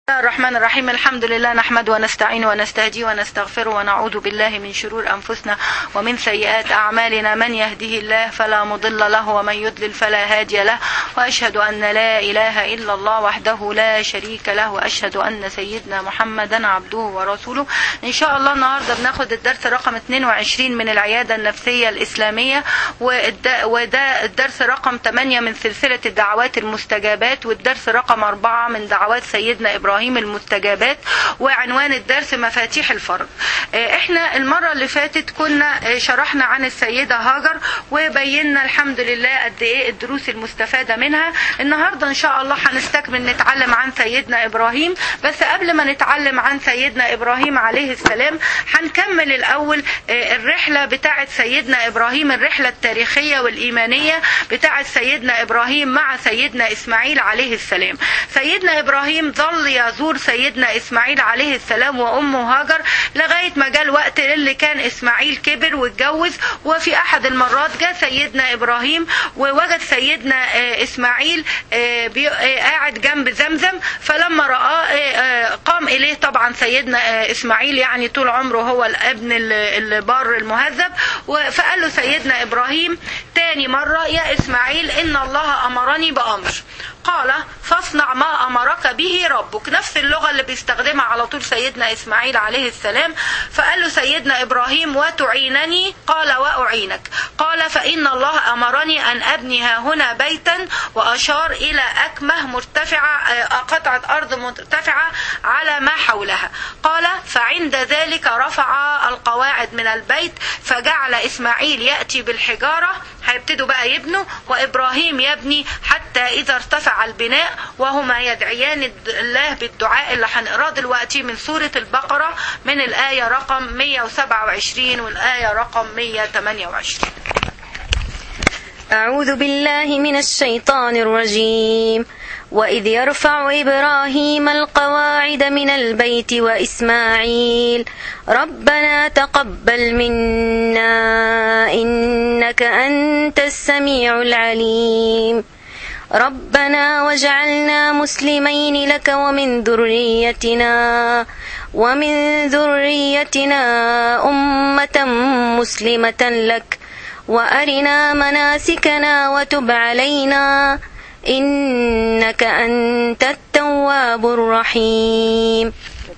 الله الرحمن الرحيم الحمد لله نحمد ونستعين ونستهدي ونستغفر ونعوذ بالله من شرور أنفسنا ومن سيئات أعمالنا من يهده الله فلا مضل له ومن يضلل فلا هادي له وأشهد أن لا إله إلا الله وحده لا شريك له وأشهد أن سيدنا محمدا عبده ورسوله إن شاء الله النهاردة بناخد الدرس رقم 22 من العيادة النفسية الإسلامية والد- وده الدرس رقم 8 من سلسلة الدعوات المستجابات والدرس رقم 4 من دعوات سيدنا إبراهيم المستجابات وعنوان الدرس مفاتيح الفرج آه، احنا المرة اللي فاتت كنا آه، شرحنا عن السيدة هاجر وبينا الحمد لله قد ايه الدروس المستفادة منها النهاردة ان شاء الله هنستكمل نتعلم عن سيدنا ابراهيم بس قبل ما نتعلم عن سيدنا ابراهيم عليه السلام هنكمل الاول آه، الرحلة بتاعت سيدنا ابراهيم الرحلة التاريخية والايمانية بتاعت سيدنا ابراهيم مع سيدنا اسماعيل عليه السلام سيدنا ابراهيم ظل يزور سيدنا اسماعيل عليه السلام وامه هاجر لغايه ما جاء الوقت اللي كان اسماعيل كبر واتجوز وفي احد المرات جاء سيدنا ابراهيم ووجد سيدنا آه، اسماعيل آه، بي- آه، قاعد جنب زمزم فلما رآه آه، آه، قام اليه طبعا سيدنا آه، اسماعيل يعني طول عمره هو الابن ال- البار المهذب و- فقال له سيدنا ابراهيم تاني مره يا اسماعيل ان الله امرني بامر قال فاصنع ما امرك به ربك نفس اللغه اللي بيستخدمها على طول سيدنا اسماعيل عليه السلام فقال له سيدنا ابراهيم وتعينني قال واعينك قال فان الله امرني ان ابني ها هنا بيتا واشار الى اكمه مرتفعه آه، قطعه ارض مرتفعه على ما حولها قال فعند ذلك رفع القواعد من البيت فجعل اسماعيل ياتي بالحجاره هيبتدوا بقى يبنوا وابراهيم يبني حتى اذا ارتفع البناء وهما يدعيان الد- الله بالدعاء اللي هنقراه دلوقتي من سوره البقره من الايه رقم 127 والايه رقم 128 أعوذ بالله من الشيطان الرجيم وإذ يرفع إبراهيم القواعد من البيت وإسماعيل ربنا تقبل منا إنك أنت السميع العليم ربنا واجعلنا مسلمين لك ومن ذريتنا ومن ذريتنا أمة مسلمة لك وأرنا مناسكنا وتب علينا إنك أنت التواب الرحيم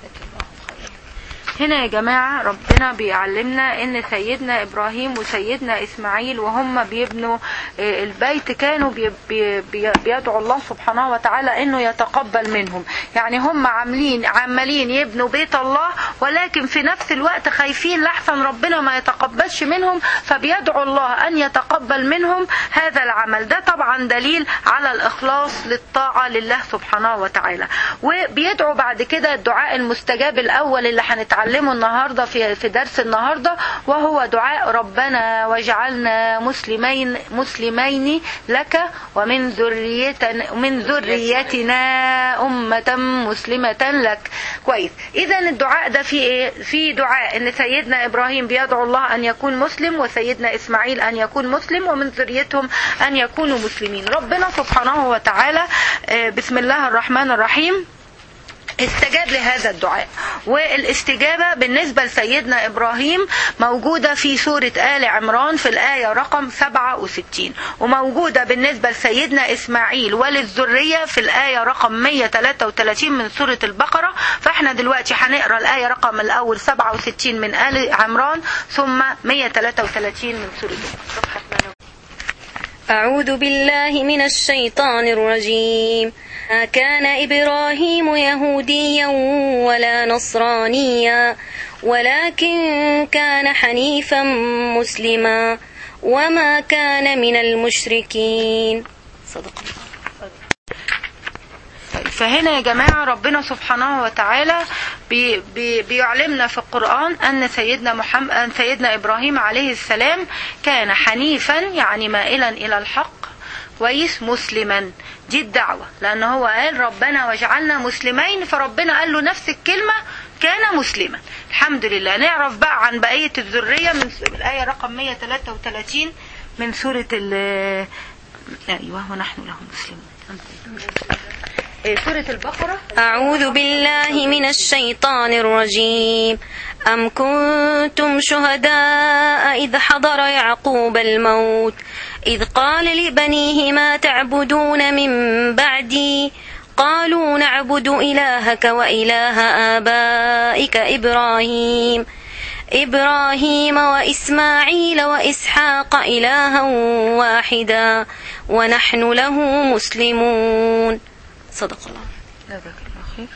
هنا يا جماعة ربنا بيعلمنا ان سيدنا ابراهيم وسيدنا اسماعيل وهم بيبنوا آه، البيت كانوا بي بي بي بيدعوا الله سبحانه وتعالى انه يتقبل منهم يعني هم عاملين عمالين يبنوا بيت الله ولكن في نفس الوقت خايفين لحسن ربنا ما يتقبلش منهم فبيدعوا الله ان يتقبل منهم هذا العمل ده طبعا دليل على الاخلاص للطاعة لله سبحانه وتعالى وبيدعوا بعد كده الدعاء المستجاب الاول اللي هنتعلمه النهارده في في درس النهارده وهو دعاء ربنا واجعلنا مسلمين مسلمين لك ومن ذريتنا من ذريتنا أمة مسلمة لك كويس إذا الدعاء ده فيه إيه؟ في دعاء إن سيدنا إبراهيم بيدعو الله أن يكون مسلم وسيدنا إسماعيل أن يكون مسلم ومن ذريتهم أن يكونوا مسلمين ربنا سبحانه وتعالى آه، بسم الله الرحمن الرحيم استجاب لهذا الدعاء والاستجابة بالنسبة لسيدنا إبراهيم موجودة في سورة آل عمران في الآية رقم 67 وموجودة بالنسبة لسيدنا إسماعيل وللذرية في الآية رقم 133 من سورة البقرة فاحنا دلوقتي هنقرا الآية رقم الأول 67 من آل عمران ثم 133 من سورة البقرة أعوذ بالله من الشيطان الرجيم ما كان إبراهيم يهوديا ولا نصرانيا ولكن كان حنيفا مسلما وما كان من المشركين صدق الله فهنا يا جماعة ربنا سبحانه وتعالى بي بي بيعلمنا في القرآن أن سيدنا محمد أن سيدنا إبراهيم عليه السلام كان حنيفا يعني مائلا إلى الحق كويس مسلما دي الدعوة لأن هو قال ربنا واجعلنا مسلمين فربنا قال له نفس الكلمة كان مسلما الحمد لله نعرف بقى عن بقية الذرية من الآية رقم 133 من سورة ال أيوه ونحن له مسلمون إيه، سورة البقرة أعوذ بالله من الشيطان الرجيم أم كنتم شهداء إذ حضر يعقوب الموت إذ قال لبنيه ما تعبدون من بعدي قالوا نعبد إلهك وإله آبائك إبراهيم إبراهيم وإسماعيل وإسحاق إلها واحدا ونحن له مسلمون صدق الله جزاك الله خير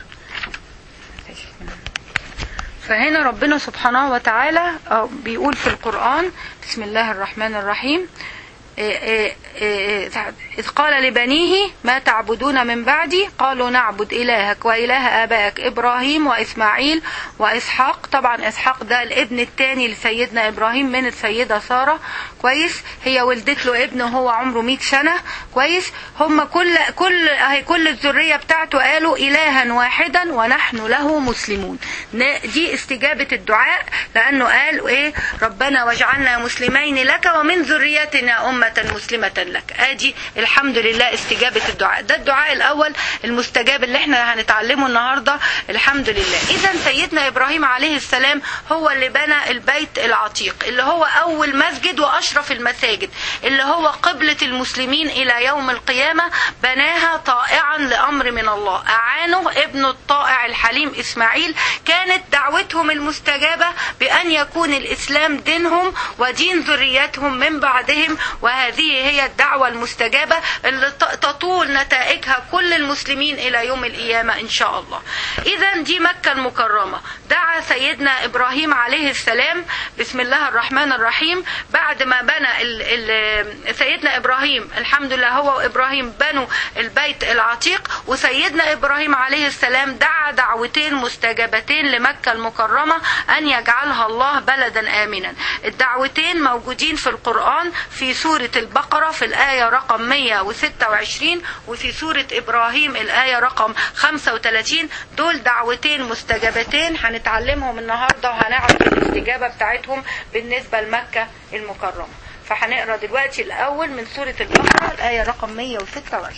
فهنا ربنا سبحانه وتعالى آه، بيقول في القرآن بسم الله الرحمن الرحيم إيه إيه إيه إذ قال لبنيه ما تعبدون من بعدي قالوا نعبد إلهك وإله آبائك إبراهيم وإسماعيل وإسحاق طبعا إسحاق ده الابن الثاني لسيدنا إبراهيم من السيدة سارة كويس هي ولدت له ابن وهو عمره 100 سنة كويس هم كل كل اهي كل الذرية بتاعته قالوا إلها واحدا ونحن له مسلمون ن- دي استجابة الدعاء لأنه قال إيه ربنا واجعلنا مسلمين لك ومن ذريتنا أمة مسلمة لك ادي الحمد لله استجابة الدعاء ده الدعاء الأول المستجاب اللي احنا هنتعلمه النهاردة الحمد لله إذا سيدنا إبراهيم عليه السلام هو اللي بنى البيت العتيق اللي هو أول مسجد وأشرف المساجد اللي هو قبلة المسلمين إلى يوم القيامة بناها طائعا لأمر من الله أعانه ابن الطائع الحليم إسماعيل كانت دعوتهم المستجابة بأن يكون الإسلام دينهم ودين ذريتهم من بعدهم وهذه هي الدعوة المستجابة اللي ت- تطول نتائجها كل المسلمين إلى يوم القيامة إن شاء الله إذا دي مكة المكرمة دعا سيدنا إبراهيم عليه السلام بسم الله الرحمن الرحيم بعد ما بنى ال ال سيدنا إبراهيم الحمد لله هو وإبراهيم بنوا البيت العتيق وسيدنا إبراهيم عليه السلام دعا دعوتين مستجابتين لمكة المكرمة أن يجعلها الله بلدا آمنا الدعوتين موجودين في القرآن في سورة البقرة في الآية رقم 126 وفي سورة إبراهيم الآية رقم 35 دول دعوتين مستجابتين هنتعلمهم النهاردة وهنعرف الاستجابة بتاعتهم بالنسبة لمكة المكرمة فهنقرا دلوقتي الأول من سورة البقرة الآية رقم 126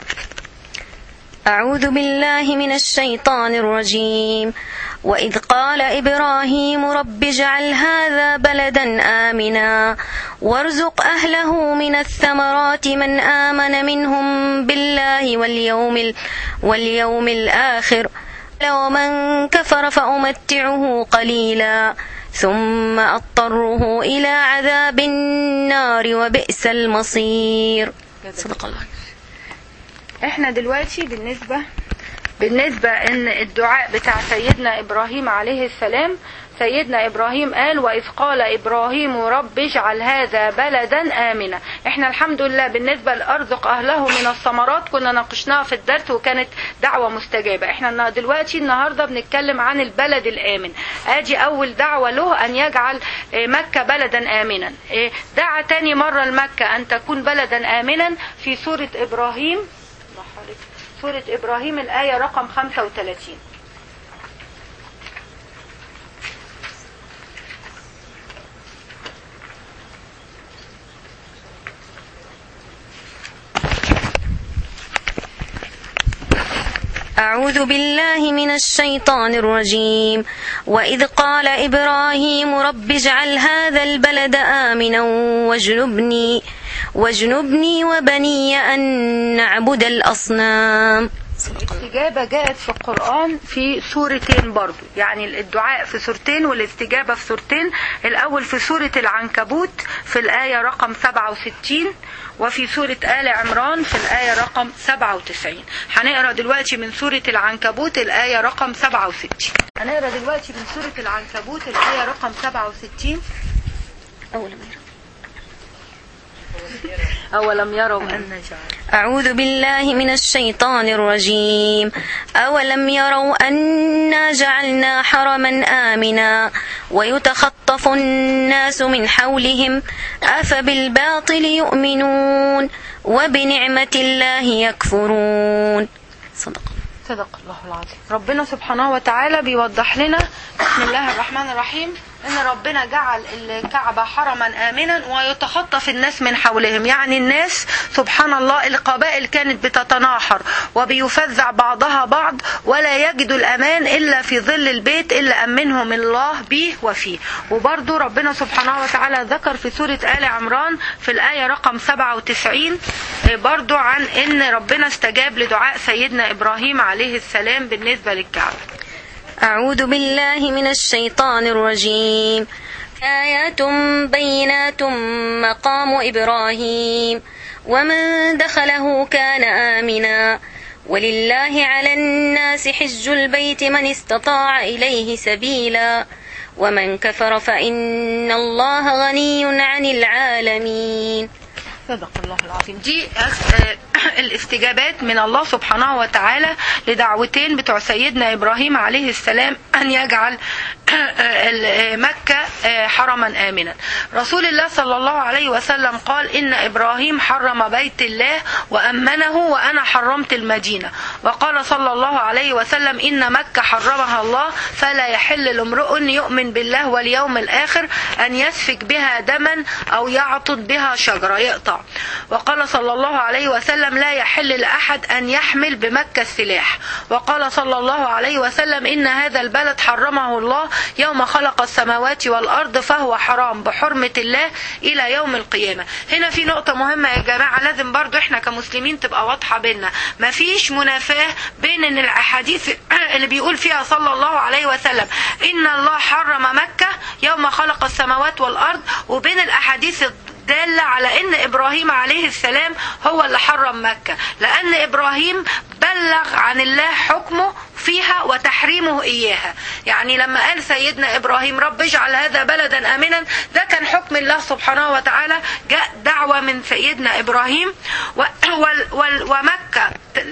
أعوذ بالله من الشيطان الرجيم وإذ قال إبراهيم رب اجعل هذا بلدا آمنا وارزق أهله من الثمرات من آمن منهم بالله واليوم, ال واليوم الآخر ومن كفر فأمتعه قليلا ثم أضطره إلى عذاب النار وبئس المصير صدق الله احنا دلوقتي بالنسبة بالنسبة ان الدعاء بتاع سيدنا ابراهيم عليه السلام سيدنا ابراهيم قال واذ قال ابراهيم رب اجعل هذا بلدا امنا احنا الحمد لله بالنسبه لارزق اهله من الثمرات كنا ناقشناها في الدرس وكانت دعوه مستجابه احنا دلوقتي النهارده بنتكلم عن البلد الامن ادي اول دعوه له ان يجعل آه، مكه بلدا امنا آه، دعا تاني مره لمكه ان تكون بلدا امنا في سوره ابراهيم الله عليك. سوره ابراهيم الايه رقم 35 أعوذ بالله من الشيطان الرجيم وإذ قال إبراهيم رب اجعل هذا البلد آمنا واجنبني واجنبني وبني أن نعبد الأصنام الاستجابة جاءت في القرآن في سورتين برضو يعني الدعاء في سورتين والاستجابة في سورتين الأول في سورة العنكبوت في الآية رقم 67 وفي سورة آل عمران في الآية رقم 97 هنقرا دلوقتي من سورة العنكبوت الآية رقم 67 هنقرا دلوقتي من سورة العنكبوت الآية رقم 67 أول ما يرى. أولم يروا أن جعل أعوذ بالله من الشيطان الرجيم أولم يروا أنا جعلنا حرما آمنا ويتخطف الناس من حولهم أفبالباطل يؤمنون وبنعمة الله يكفرون صدق الله. صدق الله العظيم ربنا سبحانه وتعالى بيوضح لنا بسم الله الرحمن الرحيم ان ربنا جعل الكعبة حرما امنا ويتخطف الناس من حولهم يعني الناس سبحان الله القبائل كانت بتتناحر وبيفزع بعضها بعض ولا يجدوا الامان الا في ظل البيت الا امنهم الله به وفيه وبرضو ربنا سبحانه وتعالى ذكر في سورة آل عمران في الآية رقم 97 برضو عن ان ربنا استجاب لدعاء سيدنا ابراهيم عليه السلام بالنسبة للكعبة أعوذ بالله من الشيطان الرجيم آيات بينات مقام إبراهيم ومن دخله كان آمنا ولله على الناس حج البيت من استطاع إليه سبيلا ومن كفر فإن الله غني عن العالمين صدق الله العظيم دي أس- الاستجابات من الله سبحانه وتعالى لدعوتين بتوع سيدنا إبراهيم عليه السلام أن يجعل مكة حرما آمنا رسول الله صلى الله عليه وسلم قال إن إبراهيم حرم بيت الله وأمنه وأنا حرمت المدينة وقال صلى الله عليه وسلم إن مكة حرمها الله فلا يحل لامرؤ يؤمن بالله واليوم الآخر أن يسفك بها دما أو يعطد بها شجرة يقطع وقال صلى الله عليه وسلم لا يحل لأحد أن يحمل بمكة السلاح وقال صلى الله عليه وسلم إن هذا البلد حرمه الله يوم خلق السماوات والأرض فهو حرام بحرمة الله إلى يوم القيامة هنا في نقطة مهمة يا جماعة لازم برضو احنا كمسلمين تبقى واضحة بينا مفيش منافاة بين ان الأحاديث اللي بيقول فيها صلى الله عليه وسلم إن الله حرم مكة يوم خلق السماوات والأرض وبين الأحاديث دالة على ان ابراهيم عليه السلام هو اللي حرم مكة لان ابراهيم بلغ عن الله حكمه فيها وتحريمه إياها يعني لما قال سيدنا إبراهيم رب اجعل هذا بلدا آمنا ده كان حكم الله سبحانه وتعالى جاء دعوة من سيدنا إبراهيم و وال وال ومكة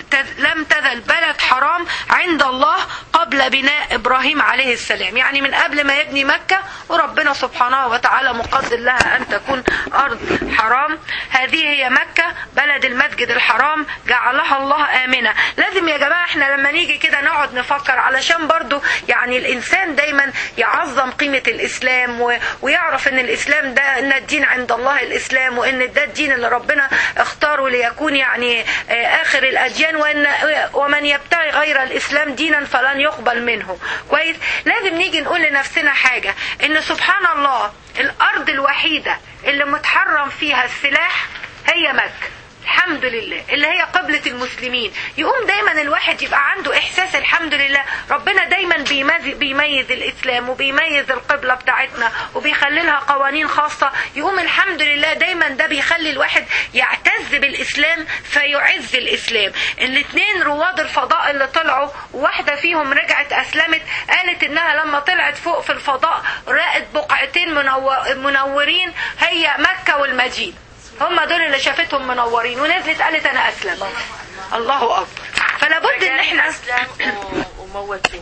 لم تزل بلد حرام عند الله قبل بناء إبراهيم عليه السلام يعني من قبل ما يبني مكة وربنا سبحانه وتعالى مقدر لها أن تكون أرض حرام هذه هي مكة بلد المسجد الحرام جعلها الله آمنة لازم يا جماعة احنا لما نيجي كده نقعد نفكر علشان برضو يعني الإنسان دايما يعظم قيمة الإسلام و... ويعرف ان الإسلام ده ان الدين عند الله الإسلام وان ده الدين اللي ربنا اختاره ليكون يعني آخر الأديان وإن ومن يبتغي غير الإسلام دينا فلن يقبل منه كويس لازم نيجي نقول لنفسنا حاجة ان سبحان الله الأرض الوحيدة اللي متحرم فيها السلاح هي مكة الحمد لله اللي هي قبلة المسلمين يقوم دايما الواحد يبقى عنده احساس الحمد لله ربنا دايما بيميز, بيميز الاسلام وبيميز القبلة بتاعتنا وبيخلي لها قوانين خاصة يقوم الحمد لله دايما ده بيخلي الواحد يعتز بالاسلام فيعز الاسلام الاثنين رواد الفضاء اللي طلعوا واحدة فيهم رجعت اسلمت قالت انها لما طلعت فوق في الفضاء رأت بقعتين منورين هي مكة والمدينة هم دول اللي شافتهم منورين ونزلت قالت انا اسلم الله اكبر فلا بد ان احنا اسلم وموتين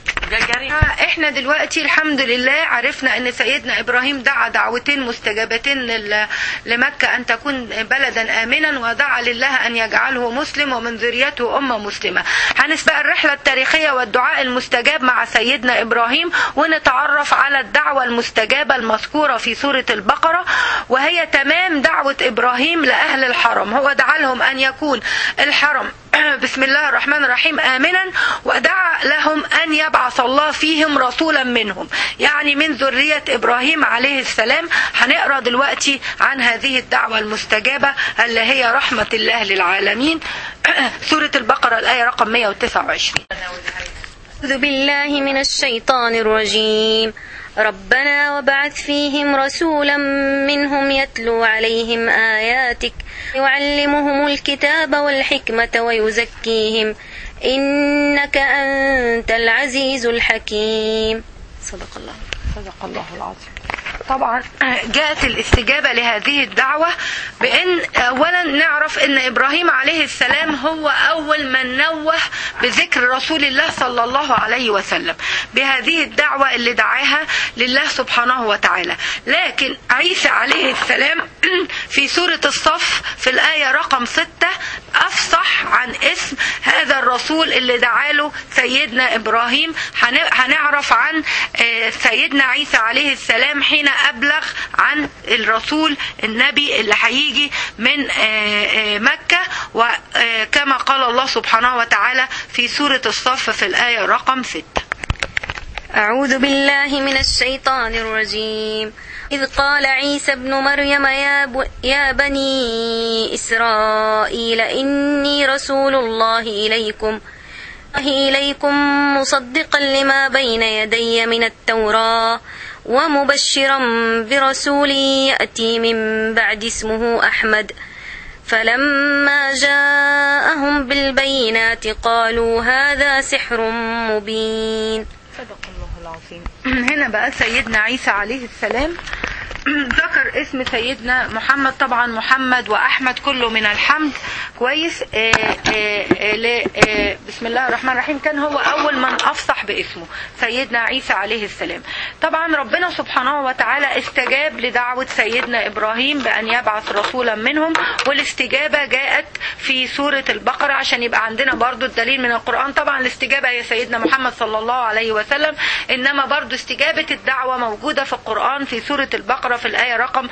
احنا دلوقتي الحمد لله عرفنا ان سيدنا ابراهيم دعا دعوتين مستجابتين لمكة ان تكون بلدا امنا ودعا لله ان يجعله مسلم ومن ذريته امة مسلمة هنسبق الرحلة التاريخية والدعاء المستجاب مع سيدنا ابراهيم ونتعرف على الدعوة المستجابة المذكورة في سورة البقرة وهي تمام دعوة ابراهيم لاهل الحرم هو دعا لهم ان يكون الحرم بسم الله الرحمن الرحيم آمنا ودعا لهم أن يبعث الله فيهم رسولا منهم يعني من ذرية إبراهيم عليه السلام هنقرأ دلوقتي عن هذه الدعوة المستجابة اللي هي رحمة الله للعالمين سورة البقرة الآية رقم 129 أعوذ بالله من الشيطان الرجيم ربنا وبعث فيهم رسولا منهم يتلو عليهم آياتك يعلمهم الكتاب والحكمة ويزكيهم إنك أنت العزيز الحكيم صدق الله صدق الله العظيم طبعا جاءت الاستجابة لهذه الدعوة بأن أولا نعرف أن إبراهيم عليه السلام هو أول من نوه بذكر رسول الله صلى الله عليه وسلم بهذه الدعوة اللي دعاها لله سبحانه وتعالى لكن عيسى عليه السلام في سورة الصف في الآية رقم ستة أفصح عن اسم هذا الرسول اللي دعاله سيدنا إبراهيم هنعرف عن سيدنا عيسى عليه السلام حين أبلغ عن الرسول النبي اللي هيجي من مكة وكما قال الله سبحانه وتعالى في سورة الصف في الآية رقم ستة أعوذ بالله من الشيطان الرجيم إذ قال عيسى ابن مريم يا, ب... يا بني إسرائيل إني رسول الله إليكم إليكم مصدقا لما بين يدي من التوراة ومبشرا برسول يأتي من بعد اسمه أحمد فلما جاءهم بالبينات قالوا هذا سحر مبين صدق الله العظيم هنا بقى سيدنا عيسى عليه السلام ذكر اسم سيدنا محمد طبعا محمد واحمد كله من الحمد كويس آآ آآ آآ بسم الله الرحمن الرحيم كان هو اول من افصح باسمه سيدنا عيسى عليه السلام طبعا ربنا سبحانه وتعالى استجاب لدعوة سيدنا ابراهيم بان يبعث رسولا منهم والاستجابة جاءت في سورة البقرة عشان يبقى عندنا برضو الدليل من القرآن طبعا الاستجابة هي سيدنا محمد صلى الله عليه وسلم انما برضو استجابة الدعوة موجودة في القرآن في سورة البقرة في الآية رقم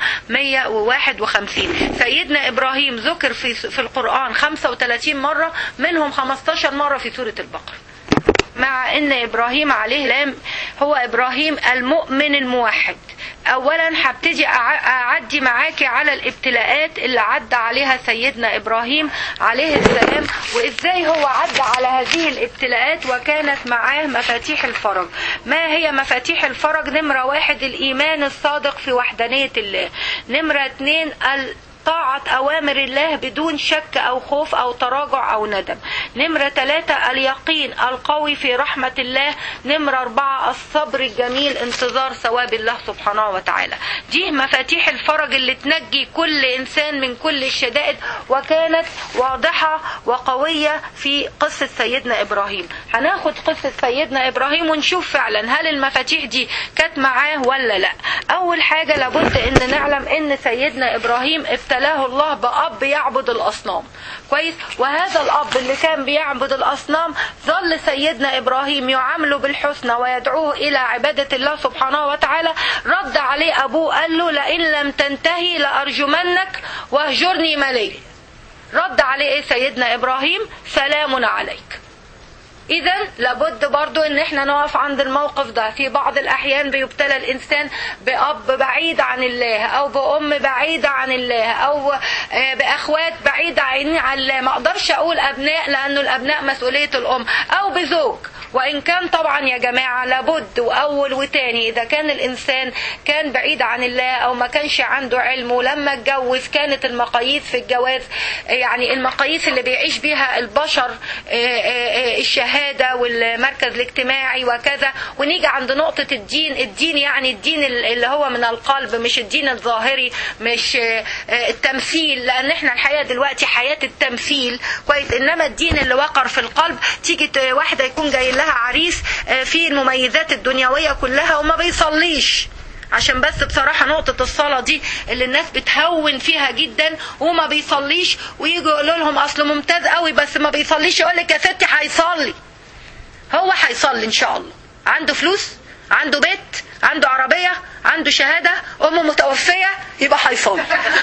151 سيدنا إبراهيم ذكر في, في القرآن 35 مرة منهم 15 مرة في سورة البقرة مع ان ابراهيم عليه السلام هو ابراهيم المؤمن الموحد اولا هبتدي اعدي معاكي على الابتلاءات اللي عدى عليها سيدنا ابراهيم عليه السلام وازاي هو عدى على هذه الابتلاءات وكانت معاه مفاتيح الفرج ما هي مفاتيح الفرج نمرة واحد الايمان الصادق في وحدانية الله نمرة اتنين طاعة أوامر الله بدون شك أو خوف أو تراجع أو ندم نمرة ثلاثة اليقين القوي في رحمة الله نمرة أربعة الصبر الجميل انتظار ثواب الله سبحانه وتعالى دي مفاتيح الفرج اللي تنجي كل إنسان من كل الشدائد وكانت واضحة وقوية في قصة سيدنا إبراهيم هناخد قصة سيدنا إبراهيم ونشوف فعلا هل المفاتيح دي كانت معاه ولا لا أول حاجة لابد أن نعلم أن سيدنا إبراهيم ابتلاه الله بأب يعبد الأصنام كويس وهذا الأب اللي كان بيعبد الأصنام ظل سيدنا إبراهيم يعامله بالحسنى ويدعوه إلى عبادة الله سبحانه وتعالى رد عليه أبوه قال له لئن لم تنتهي لأرجمنك واهجرني مليا رد عليه إيه سيدنا إبراهيم سلام عليك اذا لابد برضو ان احنا نقف عند الموقف ده في بعض الاحيان بيبتلى الانسان باب بعيد عن الله او بام بعيدة عن الله او باخوات بعيدة عن الله ما اقدرش اقول ابناء لانه الابناء مسؤولية الام او بزوج وان كان طبعا يا جماعة لابد واول وتاني اذا كان الانسان كان بعيد عن الله او ما كانش عنده علم ولما اتجوز كانت المقاييس في الجواز يعني المقاييس اللي بيعيش بيها البشر الشهادة والمركز الاجتماعي وكذا ونيجي عند نقطة الدين الدين يعني الدين اللي هو من القلب مش الدين الظاهري مش التمثيل لان احنا الحياة دلوقتي حياة التمثيل كويس انما الدين اللي وقر في القلب تيجي واحدة يكون جاي لها عريس فيه المميزات الدنيوية كلها وما بيصليش عشان بس بصراحة نقطة الصلاة دي اللي الناس بتهون فيها جدا وما بيصليش ويجوا يقولوا لهم اصله ممتاز قوي بس ما بيصليش يقول لك يا ستي هيصلي هو هيصلي ان شاء الله عنده فلوس عنده بيت عنده عربية عنده شهادة أمه متوفية يبقى هيصلي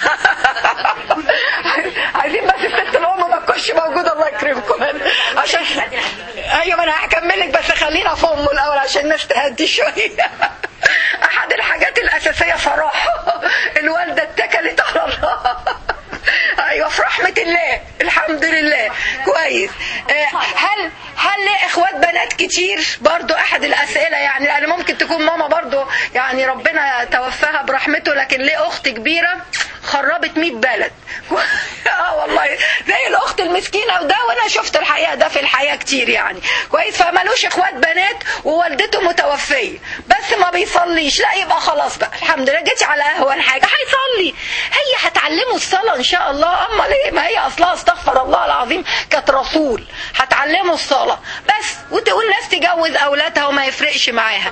عايزين بس الست الأم ما تكونش موجودة الله يكرمكم عشان أيوة ما أنا هكملك بس خلينا في أمه الأول عشان الناس تهدي شوية أحد الحاجات الأساسية صراحة الوالدة اتكلت على الله ايوه في رحمة الله الحمد لله كويس هل هل ليه اخوات بنات كتير برضو احد الاسئلة يعني لان ممكن تكون ماما برضو يعني ربنا توفاها برحمته لكن ليه اخت كبيرة خربت 100 بلد اه والله زي الاخت المسكينه وده وانا شفت الحقيقه ده في الحياه كتير يعني كويس فمالوش اخوات بنات ووالدته متوفيه بس بس ما بيصليش لا يبقى خلاص بقى الحمد لله جيتي على اهون حاجه هيصلي هي هتعلمه الصلاه ان شاء الله اما ليه ما هي اصلها استغفر الله العظيم كانت رسول هتعلمه الصلاه بس وتقول ناس تجوز اولادها وما يفرقش معاها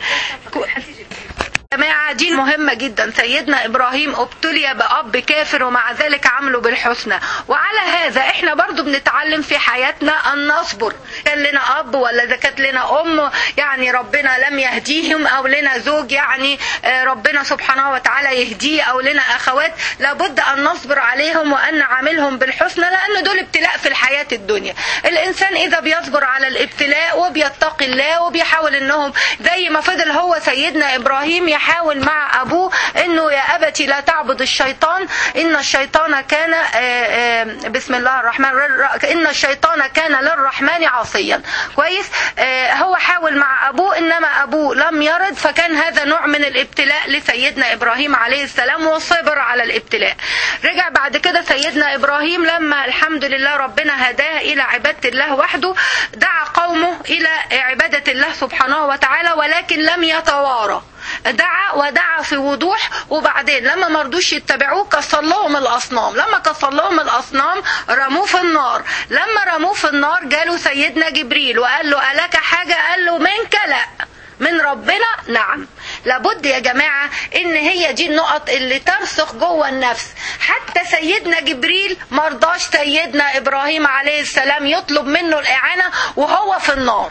جماعة دي مهمة جدا سيدنا إبراهيم ابتلي بأب كافر ومع ذلك عمله بالحسنى وعلى هذا احنا برضو بنتعلم في حياتنا أن نصبر كان لنا أب ولا إذا كانت لنا أم يعني ربنا لم يهديهم أو لنا زوج يعني آه، ربنا سبحانه وتعالى يهديه أو لنا أخوات لابد أن نصبر عليهم وأن نعاملهم بالحسنى لأن دول ابتلاء في الحياة الدنيا الإنسان إذا بيصبر على الابتلاء وبيتقي الله وبيحاول أنهم زي ما فضل هو سيدنا إبراهيم يحاول مع أبوه أنه يا أبتي لا تعبد الشيطان إن الشيطان كان آه، آه، بسم الله الرحمن الرحيم إن الشيطان كان للرحمن عصيا كويس آه، هو حاول مع أبوه إنما أبوه لم يرد فكان هذا نوع من الابتلاء لسيدنا إبراهيم عليه السلام وصبر على الابتلاء رجع بعد كده سيدنا إبراهيم لما الحمد لله ربنا هداه إلى عبادة الله وحده دعا قومه إلى عبادة الله سبحانه وتعالى ولكن لم يتوارى دعا ودعا في وضوح وبعدين لما مرضوش يتبعوه كسر لهم الاصنام لما كسر لهم الاصنام رموه في النار لما رموه في النار جاله سيدنا جبريل وقال له الك حاجه قال له منك لا من ربنا نعم لابد يا جماعة ان هي دي النقط اللي ترسخ جوه النفس حتى سيدنا جبريل مرضاش سيدنا ابراهيم عليه السلام يطلب منه الاعانة وهو في النار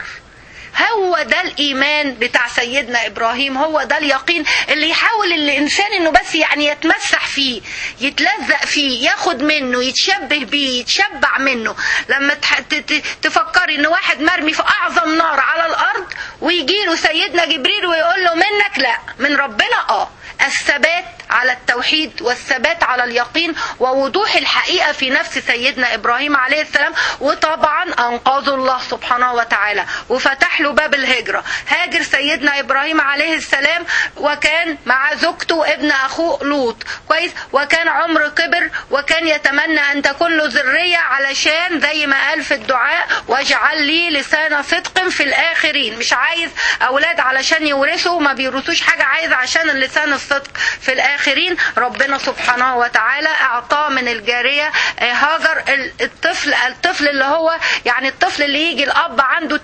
هو ده الايمان بتاع سيدنا ابراهيم هو ده اليقين اللي يحاول الانسان انه بس يعني يتمسح فيه يتلزق فيه ياخد منه يتشبه بيه يتشبع منه لما تح- ت- ت- تفكري ان واحد مرمي في اعظم نار على الارض ويجي له سيدنا جبريل ويقول له منك لا من ربنا اه الثبات على التوحيد والثبات على اليقين ووضوح الحقيقة في نفس سيدنا إبراهيم عليه السلام وطبعا أنقذه الله سبحانه وتعالى وفتح له باب الهجرة هاجر سيدنا إبراهيم عليه السلام وكان مع زوجته وابن أخوه لوط كويس وكان عمر كبر وكان يتمنى أن تكون له ذرية علشان زي ما قال في الدعاء واجعل لي لسان صدق في الآخرين مش عايز أولاد علشان يورثوا ما بيورثوش حاجة عايز عشان اللسان الصدق في الآخرين ربنا سبحانه وتعالى أعطاه من الجارية آه، هاجر ال- الطفل الطفل اللي هو يعني الطفل اللي يجي الأب عنده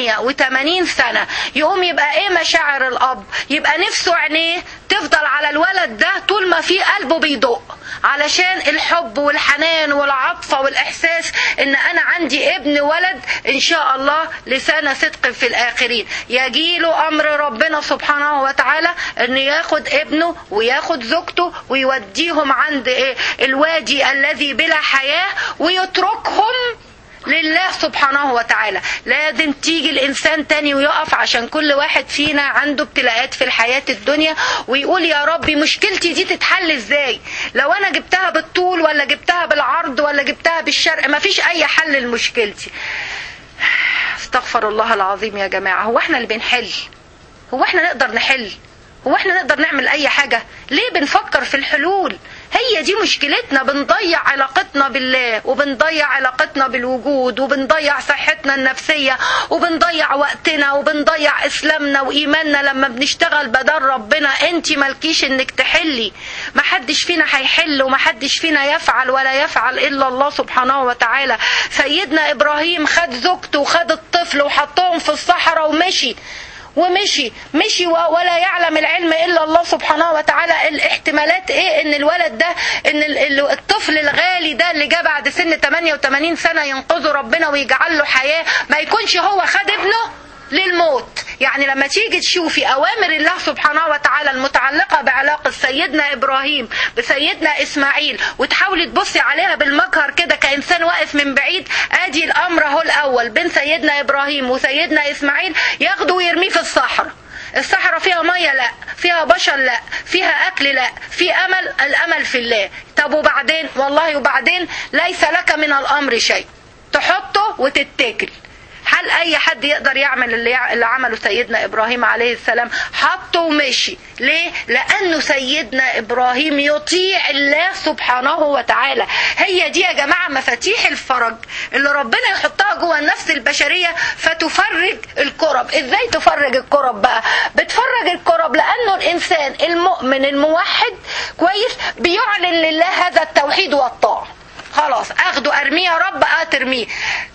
88 سنة يقوم يبقى إيه مشاعر الأب يبقى نفسه عينيه تفضل على الولد ده طول ما في قلبه بيدق علشان الحب والحنان والعطفة والإحساس إن أنا عندي ابن ولد إن شاء الله لسان صدق في الآخرين يجيله أمر ربنا سبحانه وتعالى إن ياخد ابنه وياخد زوجته ويوديهم عند إيه الوادي الذي بلا حياة ويتركهم لله سبحانه وتعالى لازم تيجي الانسان تاني ويقف عشان كل واحد فينا عنده ابتلاءات في الحياة الدنيا ويقول يا ربي مشكلتي دي تتحل ازاي لو انا جبتها بالطول ولا جبتها بالعرض ولا جبتها بالشرق مفيش اي حل لمشكلتي استغفر الله العظيم يا جماعة هو احنا اللي بنحل هو احنا نقدر نحل هو احنا نقدر نعمل اي حاجة ليه بنفكر في الحلول هي دي مشكلتنا بنضيع علاقتنا بالله وبنضيع علاقتنا بالوجود وبنضيع صحتنا النفسية وبنضيع وقتنا وبنضيع اسلامنا وايماننا لما بنشتغل بدل ربنا انت مالكيش انك تحلي محدش فينا هيحل ومحدش فينا يفعل ولا يفعل الا الله سبحانه وتعالى سيدنا ابراهيم خد زوجته وخد الطفل وحطهم في الصحراء ومشي ومشي مشي و- ولا يعلم العلم الا الله سبحانه وتعالى الاحتمالات ايه ان الولد ده ان ال- ال- الطفل الغالي ده اللي جه بعد سن 88 سنه ينقذه ربنا ويجعل له حياه ما يكونش هو خد ابنه للموت يعني لما تيجي تشوفي اوامر الله سبحانه وتعالى المتعلقه بعلاقه سيدنا ابراهيم بسيدنا اسماعيل وتحاولي تبصي عليها بالمجهر كده كانسان واقف من بعيد ادي الامر اهو الاول بين سيدنا ابراهيم وسيدنا اسماعيل ياخده ويرميه في الصحراء الصحراء فيها ميه لا فيها بشر لا فيها اكل لا في امل الامل في الله طب وبعدين والله وبعدين ليس لك من الامر شيء تحطه وتتكل هل اي حد يقدر يعمل اللي, يع... اللي عمله سيدنا ابراهيم عليه السلام حطه ومشي ليه لانه سيدنا ابراهيم يطيع الله سبحانه وتعالى هي دي يا جماعه مفاتيح الفرج اللي ربنا يحطها جوه النفس البشريه فتفرج الكرب ازاي تفرج الكرب بقى بتفرج الكرب لانه الانسان المؤمن الموحد كويس بيعلن لله هذا التوحيد والطاعه خلاص اخده ارميه يا رب اه ترميه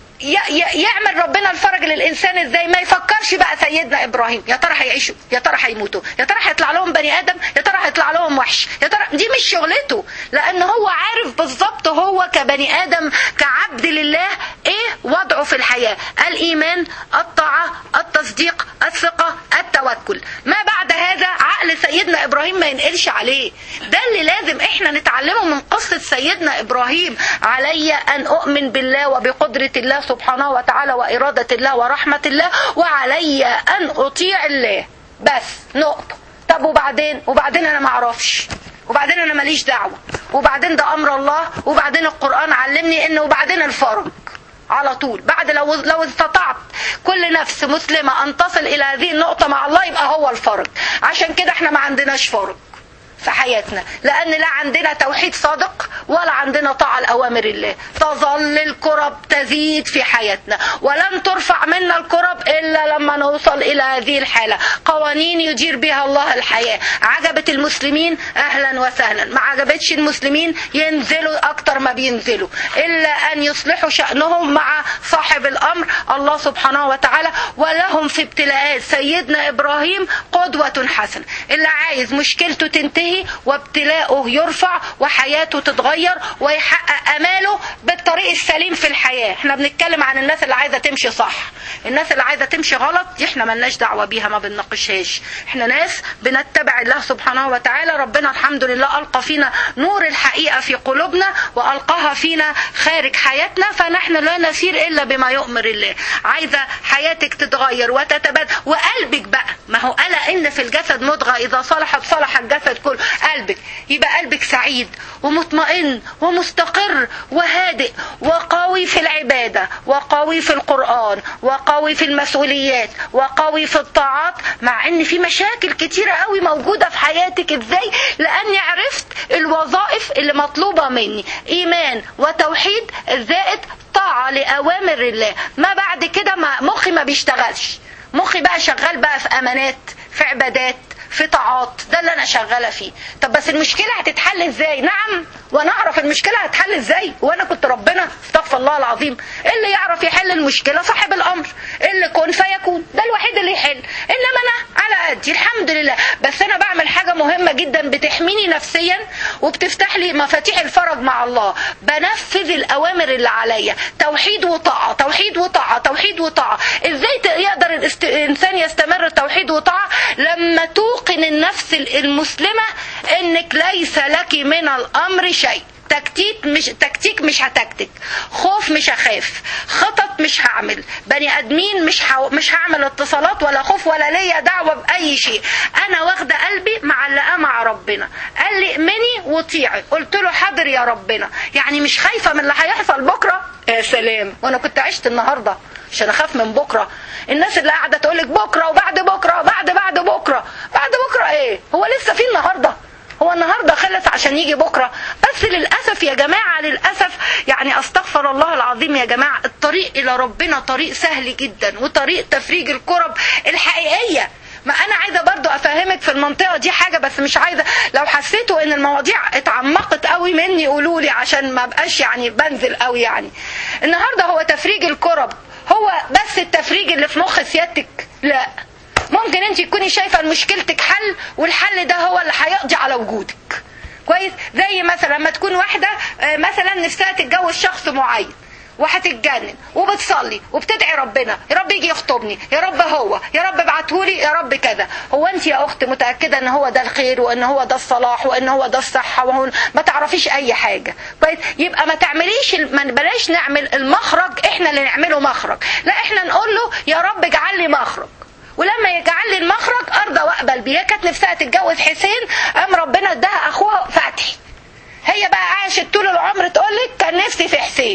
يعمل ربنا الفرج للانسان ازاي ما يفكرش بقى سيدنا ابراهيم يا ترى هيعيشوا يا ترى هيموتوا يا ترى هيطلع لهم بني ادم يا ترى هيطلع لهم وحش يا ترى دي مش شغلته لان هو عارف بالظبط هو كبني ادم كعبد لله ايه وضعه في الحياه الايمان الطاعه التصديق الثقه التوكل ما بعد هذا عقل سيدنا ابراهيم ما ينقلش عليه ده اللي لازم احنا نتعلمه من قصه سيدنا ابراهيم علي ان اؤمن بالله وبقدره الله سبحانه وتعالى وإرادة الله ورحمة الله وعلي أن أطيع الله بس نقطة طب وبعدين وبعدين أنا معرفش وبعدين أنا ماليش دعوة وبعدين ده أمر الله وبعدين القرآن علمني إنه وبعدين الفرج على طول بعد لو لو استطعت كل نفس مسلمة أن تصل إلى هذه النقطة مع الله يبقى هو الفرج عشان كده احنا ما عندناش فرج في حياتنا لأن لا عندنا توحيد صادق ولا عندنا طاعة لأوامر الله تظل الكرب تزيد في حياتنا ولن ترفع منا الكرب إلا لما نوصل إلى هذه الحالة قوانين يدير بها الله الحياة عجبت المسلمين أهلا وسهلا ما عجبتش المسلمين ينزلوا أكتر ما بينزلوا إلا أن يصلحوا شأنهم مع صاحب الأمر الله سبحانه وتعالى ولهم في ابتلاءات سيدنا إبراهيم قدوة حسنة اللي عايز مشكلته تنتهي وابتلاؤه يرفع وحياته تتغير ويحقق اماله بالطريق السليم في الحياه احنا بنتكلم عن الناس اللي عايزه تمشي صح الناس اللي عايزه تمشي غلط دي احنا ملناش دعوه بيها ما بنناقشهاش احنا ناس بنتبع الله سبحانه وتعالى ربنا الحمد لله القى فينا نور الحقيقه في قلوبنا والقاها فينا خارج حياتنا فنحن لا نسير الا بما يؤمر الله عايزه حياتك تتغير وتتبدل وقلبك بقى ما هو الا ان في الجسد مضغه اذا صلحت صلح الجسد كله قلبك يبقى قلبك سعيد ومطمئن ومستقر وهادئ وقوي في العبادة وقوي في القرآن وقوي في المسؤوليات وقوي في الطاعات مع ان في مشاكل كتيرة قوي موجودة في حياتك ازاي لاني عرفت الوظائف اللي مطلوبة مني ايمان وتوحيد زائد طاعة لأوامر الله ما بعد كده ما مخي ما بيشتغلش مخي بقى شغال بقى في امانات في عبادات في طاعات ده اللي انا شغاله فيه طب بس المشكله هتتحل ازاي نعم وانا اعرف المشكله هتحل ازاي وانا كنت ربنا استغفر الله العظيم اللي يعرف يحل المشكله صاحب الامر اللي كن فيكون ده الوحيد اللي يحل انما انا على قدي الحمد لله بس انا بعمل حاجه مهمه جدا بتحميني نفسيا وبتفتح لي مفاتيح الفرج مع الله بنفذ الاوامر اللي عليا توحيد وطاعه توحيد وطاعه توحيد وطاعه ازاي يقدر الانسان يستمر توحيد وطاعه لما توقن النفس المسلمه انك ليس لك من الامر شيء تكتيك مش تكتيك مش هتكتك خوف مش هخاف خطط مش هعمل بني ادمين مش حو... مش هعمل اتصالات ولا خوف ولا ليا دعوه باي شيء انا واخده قلبي معلقاه مع ربنا قال لي امني وطيعي قلت له حاضر يا ربنا يعني مش خايفه من اللي هيحصل بكره يا سلام وانا كنت عشت النهارده عشان اخاف من بكره الناس اللي قاعده تقول لك بكره وبعد بكره وبعد بعد بكره بعد بكره ايه هو لسه في النهارده هو النهارده خلص عشان يجي بكره بس للاسف يا جماعه للاسف يعني استغفر الله العظيم يا جماعه الطريق الى ربنا طريق سهل جدا وطريق تفريج الكرب الحقيقيه ما انا عايزه برضو افهمك في المنطقه دي حاجه بس مش عايزه لو حسيتوا ان المواضيع اتعمقت قوي مني قولوا لي عشان ما بقاش يعني بنزل قوي يعني النهارده هو تفريج الكرب هو بس التفريج اللي في مخ سيادتك لا ممكن انت تكوني شايفه مشكلتك حل والحل ده هو اللي هيقضي على وجودك كويس زي مثلا لما تكون واحده مثلا نفسها تتجوز شخص معين وهتتجنن وبتصلي وبتدعي ربنا يا رب يجي يخطبني يا رب هو يا رب ابعتهولي يا رب كذا هو انت يا اخت متاكده ان هو ده الخير وان هو ده الصلاح وان هو ده الصحه وهو ما تعرفيش اي حاجه كويس يبقى ما تعمليش ما بلاش نعمل المخرج احنا اللي نعمله مخرج لا احنا نقول له يا رب اجعل لي مخرج ولما يجعل لي المخرج ارضى واقبل بيه كانت نفسها تتجوز حسين قام ربنا اداها اخوها فتحي هي بقى عاشت طول العمر تقول لك كان نفسي في حسين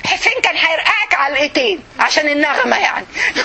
حسين كان هيرقعك علقتين عشان النغمه يعني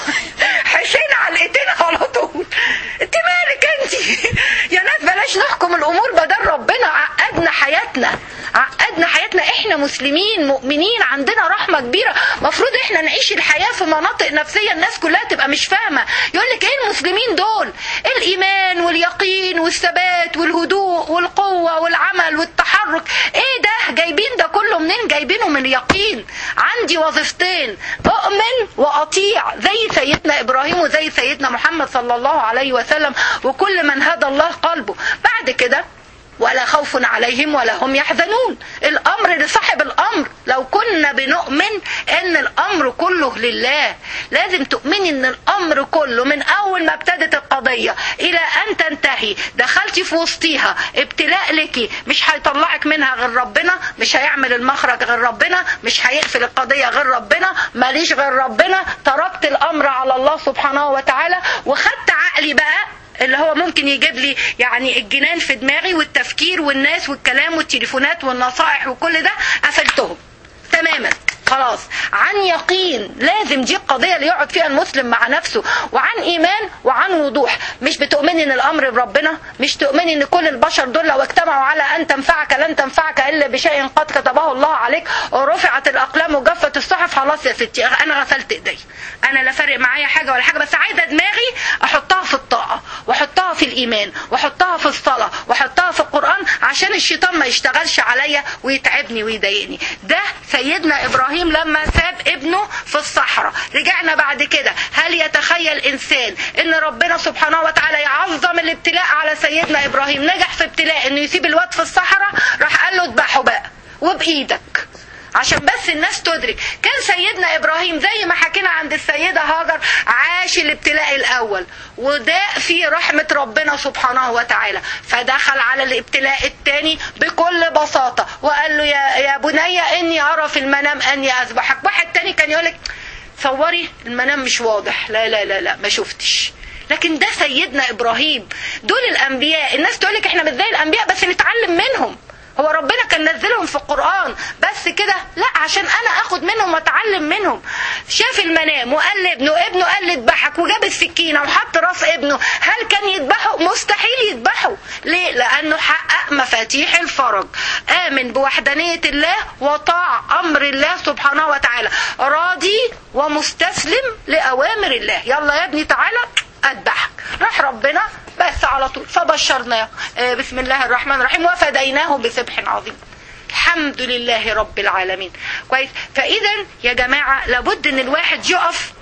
حسين علقتين على طول انت مالك انت يا ناس بلاش نحكم الامور بدل ربنا عقدنا حياتنا عقدنا حياتنا احنا مسلمين مؤمنين عندنا رحمه كبيره مفروض احنا نعيش الحياه في مناطق نفسيه الناس كلها تبقى مش فاهمه يقول لك ايه المسلمين دول الايمان واليقين والثبات والهدوء والقوه والعمل والتحرك ايه ده جايبين ده كله منين جايبينه من يقين عندي وظيفتين اؤمن واطيع زي سيدنا ابراهيم وزي سيدنا محمد صلى الله عليه وسلم وكل من هدى الله قلبه بعد كده ولا خوف عليهم ولا هم يحزنون الامر لصاحب الامر لو كنا بنؤمن ان الامر كله لله لازم تؤمني ان الامر كله من اول ما ابتدت القضيه الى ان تنتهي دخلتي في وسطيها ابتلاء لك مش هيطلعك منها غير ربنا مش هيعمل المخرج غير ربنا مش هيقفل القضيه غير ربنا ماليش غير ربنا تركت الامر على الله سبحانه وتعالى وخدت عقلي بقى اللي هو ممكن يجيب لي يعني الجنان في دماغي والتفكير والناس والكلام والتليفونات والنصائح وكل ده قفلتهم تماما خلاص عن يقين لازم دي القضية اللي يقعد فيها المسلم مع نفسه وعن إيمان وعن وضوح مش بتؤمني إن الأمر بربنا مش تؤمني إن كل البشر دول لو اجتمعوا على أن تنفعك لن تنفعك إلا بشيء قد كتبه الله عليك ورفعت الأقلام وجفت الصحف خلاص يا ستي أنا غسلت إيدي أنا لا فارق معايا حاجة ولا حاجة بس عايزة دماغي أحطها في الطاعة وأحطها في الإيمان وأحطها في الصلاة وأحطها في القرآن عشان الشيطان ما يشتغلش عليا ويتعبني ويضايقني ده سيدنا إبراهيم لما ساب ابنه في الصحراء رجعنا بعد كده هل يتخيل إنسان إن ربنا سبحانه وتعالى يعظم الابتلاء على سيدنا إبراهيم نجح في ابتلاء إنه يسيب الواد في الصحراء راح قال له اذبحه بقى وبإيدك عشان بس الناس تدرك كان سيدنا ابراهيم زي ما حكينا عند السيده هاجر عاش الابتلاء الاول وده في رحمه ربنا سبحانه وتعالى فدخل على الابتلاء الثاني بكل بساطه وقال له يا يا بني اني ارى في المنام اني اذبحك واحد تاني كان يقول لك صوري المنام مش واضح لا لا لا لا ما شفتش لكن ده سيدنا ابراهيم دول الانبياء الناس تقول لك احنا مش زي الانبياء بس نتعلم منهم هو ربنا كان نزلهم في القرآن بس كده لا عشان انا اخد منهم واتعلم منهم شاف المنام وقال لابنه ابنه قال لي اذبحك وجاب السكينة وحط راس ابنه هل كان يذبحه مستحيل يذبحه ليه لانه حقق مفاتيح الفرج امن بوحدانية الله وطاع امر الله سبحانه وتعالى راضي ومستسلم لاوامر الله يلا يا ابني تعالى اذبحك راح ربنا بس على طول فبشرناه آه بسم الله الرحمن الرحيم وفديناه بذبح عظيم الحمد لله رب العالمين كويس فاذا يا جماعه لابد ان الواحد يقف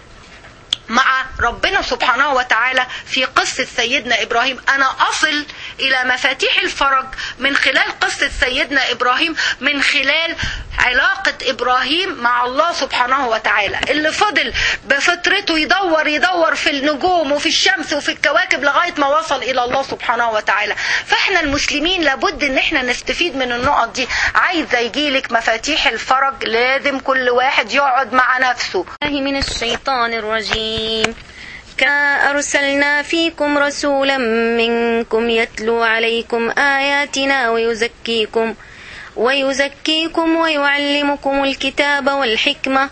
مع ربنا سبحانه وتعالى في قصة سيدنا إبراهيم أنا أصل إلى مفاتيح الفرج من خلال قصة سيدنا إبراهيم من خلال علاقة إبراهيم مع الله سبحانه وتعالى اللي فضل بفطرته يدور يدور في النجوم وفي الشمس وفي الكواكب لغاية ما وصل إلى الله سبحانه وتعالى فإحنا المسلمين لابد إن إحنا نستفيد من النقط دي عايزة يجيلك مفاتيح الفرج لازم كل واحد يقعد مع نفسه الله من الشيطان الرجيم كما أرسلنا فيكم رسولا منكم يتلو عليكم آياتنا ويزكيكم ويزكيكم ويعلمكم الكتاب والحكمة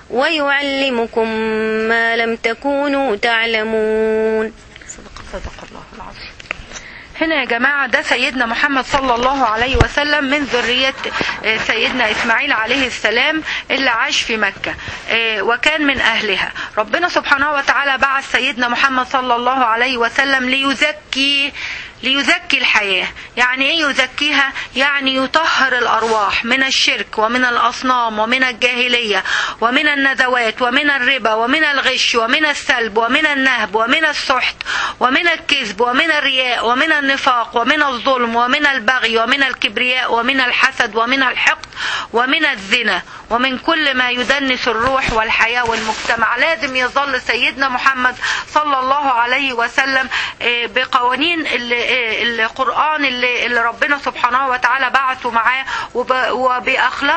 ويعلمكم ما لم تكونوا تعلمون صدق صدق الله العظيم هنا يا جماعة ده سيدنا محمد صلى الله عليه وسلم من ذرية سيدنا إسماعيل عليه السلام اللي عاش في مكة وكان من أهلها ربنا سبحانه وتعالى بعث سيدنا محمد صلى الله عليه وسلم ليزكي ليزكي الحياة يعني ايه يزكيها يعني يطهر الارواح من الشرك ومن الاصنام ومن الجاهلية ومن النزوات ومن الربا ومن الغش ومن السلب ومن النهب ومن السحت ومن الكذب ومن الرياء ومن النفاق ومن الظلم ومن البغي ومن الكبرياء ومن الحسد ومن الحقد ومن الزنا ومن كل ما يدنس الروح والحياة والمجتمع لازم يظل سيدنا محمد صلى الله عليه وسلم بقوانين القرآن اللي, اللي ربنا سبحانه وتعالى بعثه معاه وبأخلاق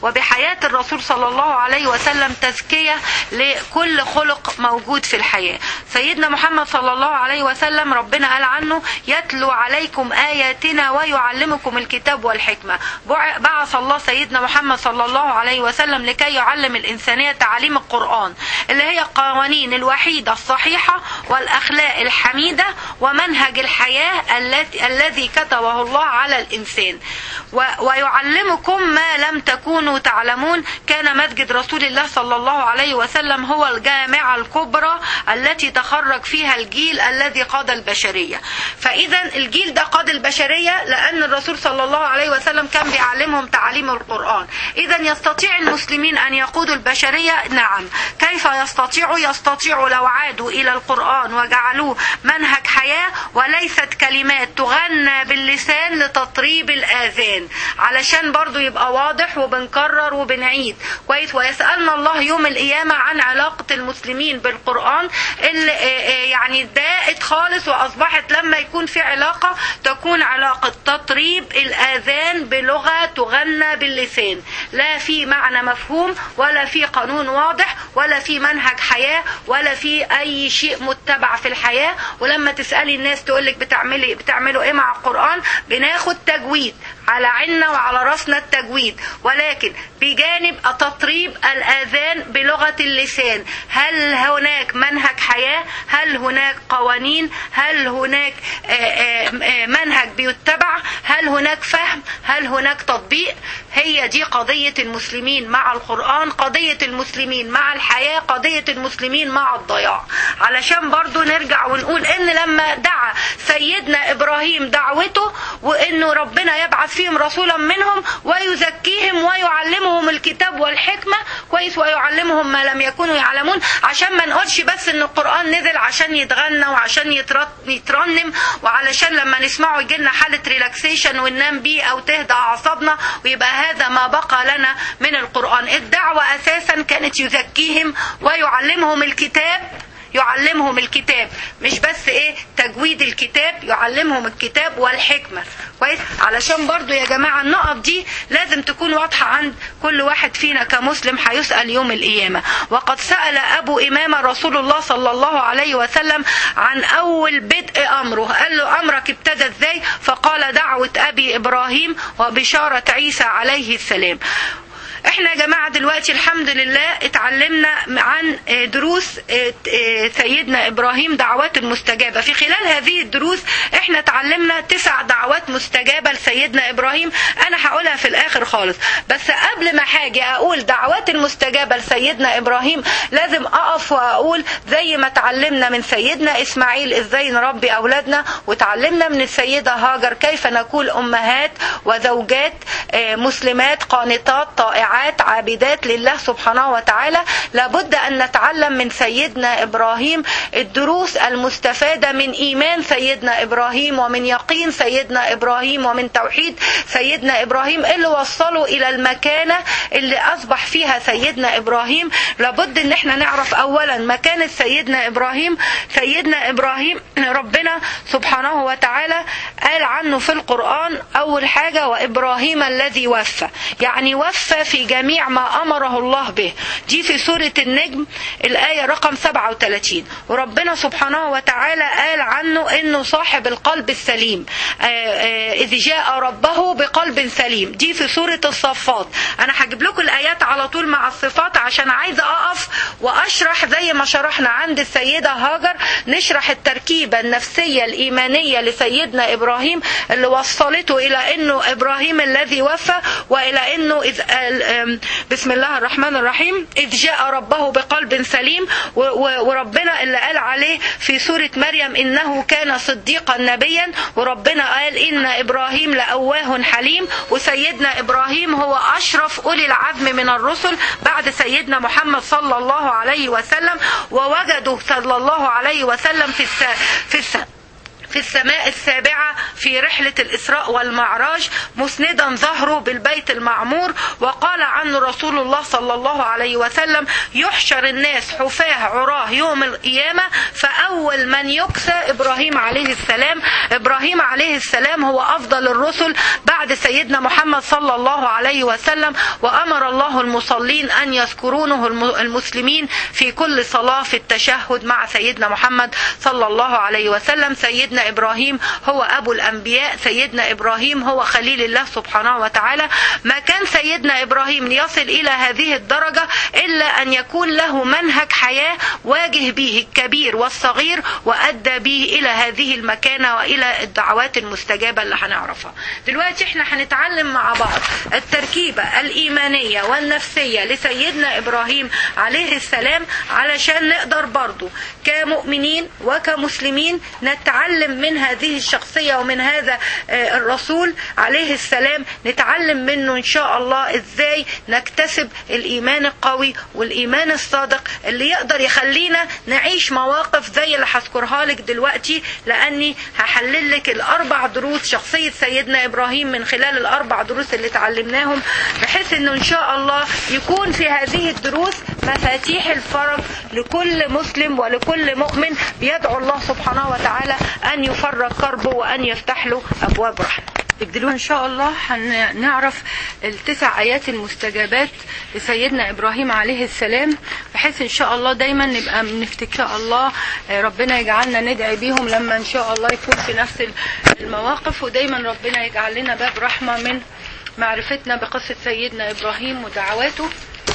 وبحياة الرسول صلى الله عليه وسلم تزكية لكل خلق موجود في الحياة سيدنا محمد صلى الله عليه وسلم ربنا قال عنه يتلو عليكم آياتنا ويعلمكم الكتاب والحكمة بع- بعث الله سيدنا محمد صلى الله عليه وسلم لكي يعلم الإنسانية تعاليم القرآن اللي هي القوانين الوحيدة الصحيحة والأخلاق الحميدة ومنهج الحياة التي الذي كتبه الله على الإنسان و- ويعلمكم ما لم تكونوا تعلمون كان مسجد رسول الله صلى الله عليه وسلم هو الجامعة الكبرى التي تخرج فيها الجيل الذي قاد البشرية فإذا الجيل ده قاد البشرية لأن الرسول صلى الله عليه وسلم كان بيعلمهم تعاليم القرآن إذا يستطيع المسلمين أن يقودوا البشرية نعم كيف يستطيعوا يستطيعوا لو عادوا إلى القرآن وجعلوه منهج حياة وليست كلمات تغنى باللسان لتطريب الآذان علشان برضو يبقى واضح وبنكرر وبنعيد كويس ويسألنا الله يوم القيامة عن علاقة المسلمين بالقرآن اللي آه، آه، يعني ضاقت خالص وأصبحت لما يكون في علاقة تكون علاقة تطريب الآذان بلغة تغنى باللسان لا في معنى مفهوم ولا في قانون واضح ولا في منهج حياة ولا في أي شيء متبع في الحياة ولما تسألي الناس تقولك بتعملي بتعملوا إيه مع القرآن بناخد تجويد على عنا وعلى راسنا التجويد ولكن بجانب تطريب الآذان بلغة اللسان هل هناك منهج حياة هل هناك قوانين هل هناك آه، آه، آه، منهج بيتبع هل هناك فهم هل هناك تطبيق هي دي قضية المسلمين مع القرآن قضية المسلمين مع الحياة قضية المسلمين مع الضياع علشان برضو نرجع ونقول ان لما دعا سيدنا ابراهيم دعوته وانه ربنا يبعث فيهم رسولا منهم ويزكيهم ويعلمهم الكتاب والحكمة كويس ويعلمهم ما لم يكونوا يعلمون عشان ما نقولش بس ان القرآن نزل عشان يتغنى وعشان يترت- يترنم وعلشان لما نسمعه يجي لنا حالة ريلاكسيشن وننام بيه او تهدى اعصابنا ويبقى هذا ما بقى لنا من القرآن الدعوة اساسا كانت يزكيهم ويعلمهم الكتاب يعلمهم الكتاب مش بس ايه تجويد الكتاب يعلمهم الكتاب والحكمة كويس علشان برضو يا جماعة النقط دي لازم تكون واضحة عند كل واحد فينا كمسلم هيسأل يوم القيامة وقد سأل أبو إمامة رسول الله صلى الله عليه وسلم عن أول بدء أمره قال له أمرك ابتدى ازاي فقال دعوة أبي إبراهيم وبشارة عيسى عليه السلام احنا يا جماعة دلوقتي الحمد لله اتعلمنا عن دروس سيدنا ابراهيم دعوات المستجابة في خلال هذه الدروس احنا اتعلمنا تسع دعوات مستجابة لسيدنا ابراهيم انا هقولها في الاخر خالص بس قبل ما حاجة اقول دعوات المستجابة لسيدنا ابراهيم لازم اقف واقول زي ما اتعلمنا من سيدنا اسماعيل ازاي نربي اولادنا وتعلمنا من السيدة هاجر كيف نكون امهات وزوجات مسلمات قانتات طائعات عابدات لله سبحانه وتعالى لابد ان نتعلم من سيدنا ابراهيم الدروس المستفاده من ايمان سيدنا ابراهيم ومن يقين سيدنا ابراهيم ومن توحيد سيدنا ابراهيم اللي وصلوا الى المكانه اللي اصبح فيها سيدنا ابراهيم لابد ان احنا نعرف اولا مكانه سيدنا ابراهيم سيدنا ابراهيم ربنا سبحانه وتعالى قال عنه في القران اول حاجه وابراهيم الذي وفى يعني وفى في جميع ما امره الله به دي في سوره النجم الايه رقم 37 وربنا سبحانه وتعالى قال عنه انه صاحب القلب السليم اذ جاء ربه بقلب سليم دي في سوره الصفات انا هجيب لكم الايات على طول مع الصفات عشان عايزه اقف واشرح زي ما شرحنا عند السيده هاجر نشرح التركيبه النفسيه الايمانيه لسيدنا ابراهيم اللي وصلته الى انه ابراهيم الذي وفى والى انه إذ بسم الله الرحمن الرحيم إذ جاء ربه بقلب سليم وربنا اللي قال عليه في سورة مريم إنه كان صديقا نبيا وربنا قال إن إبراهيم لأواه حليم وسيدنا إبراهيم هو أشرف أولي العزم من الرسل بعد سيدنا محمد صلى الله عليه وسلم ووجدوا صلى الله عليه وسلم في الس... في الس... في السماء السابعة في رحلة الإسراء والمعراج مسندا ظهره بالبيت المعمور وقال عنه رسول الله صلى الله عليه وسلم يحشر الناس حفاة عراه يوم القيامة فأول من يكسى إبراهيم عليه السلام إبراهيم عليه السلام هو أفضل الرسل بعد سيدنا محمد صلى الله عليه وسلم وأمر الله المصلين أن يذكرونه الم- المسلمين في كل صلاة في التشهد مع سيدنا محمد صلى الله عليه وسلم سيدنا إبراهيم هو أبو الأنبياء سيدنا إبراهيم هو خليل الله سبحانه وتعالى ما كان سيدنا إبراهيم ليصل إلى هذه الدرجة إلا أن يكون له منهج حياة واجه به الكبير والصغير وأدى به إلى هذه المكانة وإلى الدعوات المستجابة اللي هنعرفها دلوقتي احنا هنتعلم مع بعض التركيبة الإيمانية والنفسية لسيدنا إبراهيم عليه السلام علشان نقدر برضو كمؤمنين وكمسلمين نتعلم من هذه الشخصية ومن هذا آه، الرسول عليه السلام نتعلم منه إن شاء الله إزاي نكتسب الإيمان القوي والإيمان الصادق اللي يقدر يخلينا نعيش مواقف زي اللي هذكرها لك دلوقتي لأني هحلل لك الأربع دروس شخصية سيدنا إبراهيم من خلال الأربع دروس اللي اتعلمناهم بحيث إنه إن شاء الله يكون في هذه الدروس مفاتيح الفرج لكل مسلم ولكل مؤمن بيدعو الله سبحانه وتعالى أن يفرج كربه وأن يفتح له أبواب رحمه دلوقتي ان شاء الله هنعرف التسع ايات المستجابات لسيدنا ابراهيم عليه السلام بحيث ان شاء الله دايما نبقى بنفتكر ان شاء الله آه، ربنا يجعلنا ندعي بيهم لما ان شاء الله يكون في نفس المواقف ودايما ربنا يجعل لنا باب رحمه من معرفتنا بقصه سيدنا ابراهيم ودعواته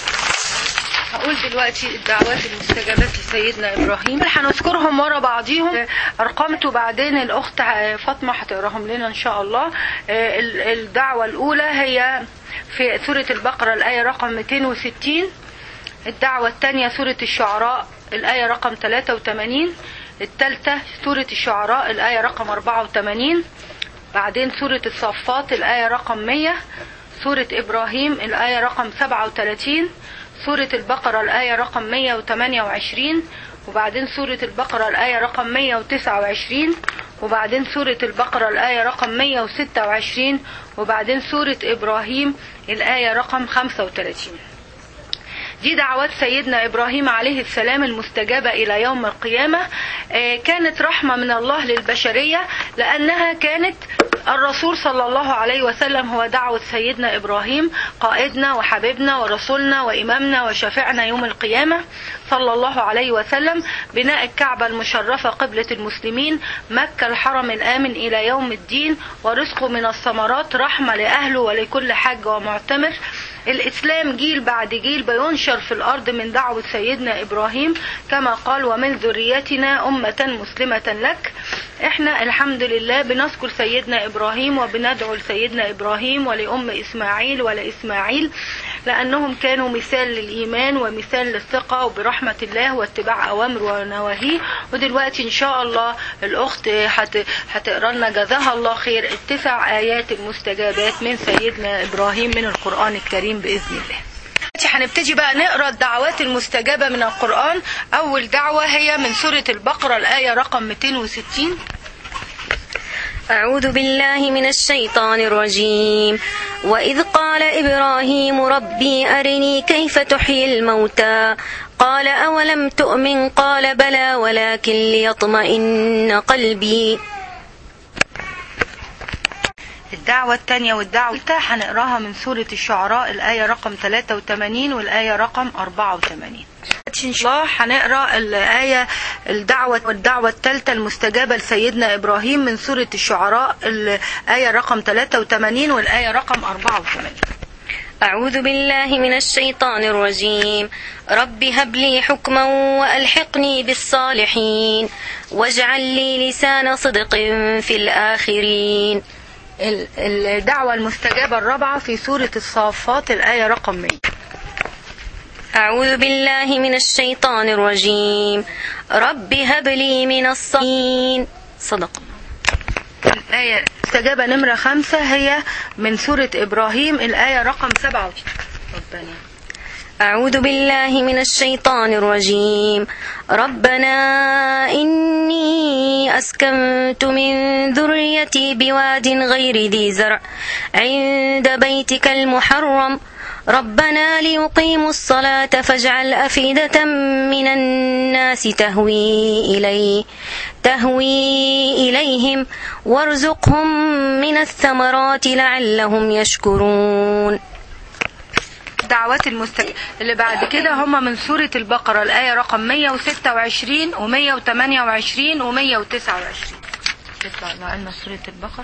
هقول دلوقتي الدعوات المستجابات لسيدنا ابراهيم هنذكرهم ورا بعضيهم ارقامته بعدين الاخت فاطمه هتقراهم لنا ان شاء الله ال- الدعوه الاولى هي في سوره البقره الايه رقم 260 الدعوه الثانيه سوره الشعراء الايه رقم 83 الثالثه سوره الشعراء الايه رقم 84 بعدين سوره الصفات الايه رقم 100 سوره ابراهيم الايه رقم 37 سورة البقرة الآية رقم 128 وبعدين سورة البقرة الآية رقم 129 وبعدين سورة البقرة الآية رقم 126 وبعدين سورة إبراهيم الآية رقم 35 دي دعوات سيدنا إبراهيم عليه السلام المستجابة إلى يوم القيامة آه، كانت رحمة من الله للبشرية لأنها كانت الرسول صلى الله عليه وسلم هو دعوة سيدنا إبراهيم قائدنا وحبيبنا ورسولنا وإمامنا وشفيعنا يوم القيامة صلى الله عليه وسلم بناء الكعبة المشرفة قبلة المسلمين مكة الحرم الآمن إلى يوم الدين ورزقه من الثمرات رحمة لأهله ولكل حج ومعتمر الإسلام جيل بعد جيل بينشر في الأرض من دعوة سيدنا إبراهيم كما قال ومن ذريتنا أمة مسلمة لك احنا الحمد لله بنذكر سيدنا إبراهيم وبندعو لسيدنا إبراهيم ولأم إسماعيل ولإسماعيل لأنهم كانوا مثال للإيمان ومثال للثقة وبرحمة الله واتباع أوامر ونواهيه ودلوقتي إن شاء الله الأخت هت- هتقرا لنا جزاها الله خير التسع آيات المستجابات من سيدنا إبراهيم من القرآن الكريم بإذن الله دلوقتي هنبتدي بقى نقرا الدعوات المستجابة من القرآن أول دعوة هي من سورة البقرة الآية رقم 260 أعوذ بالله من الشيطان الرجيم وإذ قال إبراهيم ربي أرني كيف تحيي الموتى قال أولم تؤمن قال بلى ولكن ليطمئن قلبي الدعوة الثانية والدعوة الثالثة هنقراها من سورة الشعراء الآية رقم 83 والآية رقم 84 إن شاء الله هنقرا الآية الدعوة والدعوة الثالثة المستجابة لسيدنا إبراهيم من سورة الشعراء الآية رقم 83 والآية رقم 84 أعوذ بالله من الشيطان الرجيم رب هب لي حكما وألحقني بالصالحين واجعل لي لسان صدق في الآخرين ال- الدعوة المستجابة الرابعة في سورة الصافات الآية رقم 100 أعوذ بالله من الشيطان الرجيم رب هب لي من الصالحين صدق الله. الآية استجابة نمرة خمسة هي من سورة إبراهيم الآية رقم 27 ربنا أعوذ بالله من الشيطان الرجيم ربنا إني أسكنت من ذريتي بواد غير ذي زرع عند بيتك المحرم ربنا ليقيموا الصلاة فاجعل أفئدة من الناس تهوي إليه تهوي إليهم وارزقهم من الثمرات لعلهم يشكرون دعوات المستجاب اللي بعد كده هم من سورة البقرة الآية رقم 126 و128 و129 تطلع لنا سورة البقرة